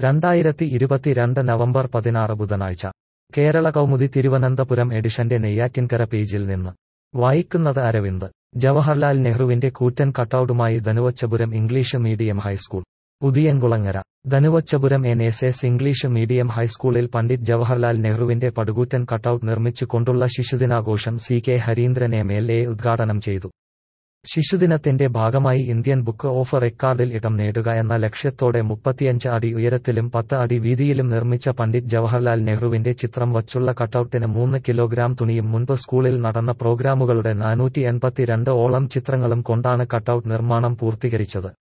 രണ്ടായിരത്തി ഇരുപത്തിരണ്ട് നവംബർ പതിനാറ് ബുധനാഴ്ച കേരള കൗമുദി തിരുവനന്തപുരം എഡിഷന്റെ നെയ്യാറ്റിൻകര പേജിൽ നിന്ന് വായിക്കുന്നത് അരവിന്ദ് ജവഹർലാൽ നെഹ്റുവിന്റെ കൂറ്റൻ കട്ടൌട്ടുമായി Dhanuvachapuram English medium high school Udiyankulangara Dhanuvachapuram N S S English medium ഹൈസ്കൂളിൽ പണ്ഡിറ്റ് ജവഹർലാൽ നെഹ്റുവിന്റെ പടുകൂറ്റൻ കട്ടൌട്ട് നിർമ്മിച്ചുകൊണ്ടുള്ള ശിശുദിനാഘോഷം C K Harindran M L A ഉദ്ഘാടനം ചെയ്തു ശിശുദിനത്തിന്റെ ഭാഗമായി ഇന്ത്യൻ ബുക്ക് ഓഫ് റെക്കോർഡിൽ ഇടം നേടുക എന്ന ലക്ഷ്യത്തോടെ മുപ്പത്തിയഞ്ച് അടി ഉയരത്തിലും പത്ത് അടി വീതിയിലും നിർമ്മിച്ച പണ്ഡിറ്റ് ജവഹർലാൽ നെഹ്റുവിന്റെ ചിത്രം വച്ചുള്ള കട്ടൌട്ടിന് മൂന്ന് കിലോഗ്രാം തുണിയും മുൻപ് സ്കൂളിൽ നടന്ന പ്രോഗ്രാമുകളുടെ നാനൂറ്റി എൺപത്തിരണ്ട് ഓളം ചിത്രങ്ങളും കൊണ്ടാണ് കട്ടൌട്ട് നിർമ്മാണം പൂർത്തീകരിച്ചത്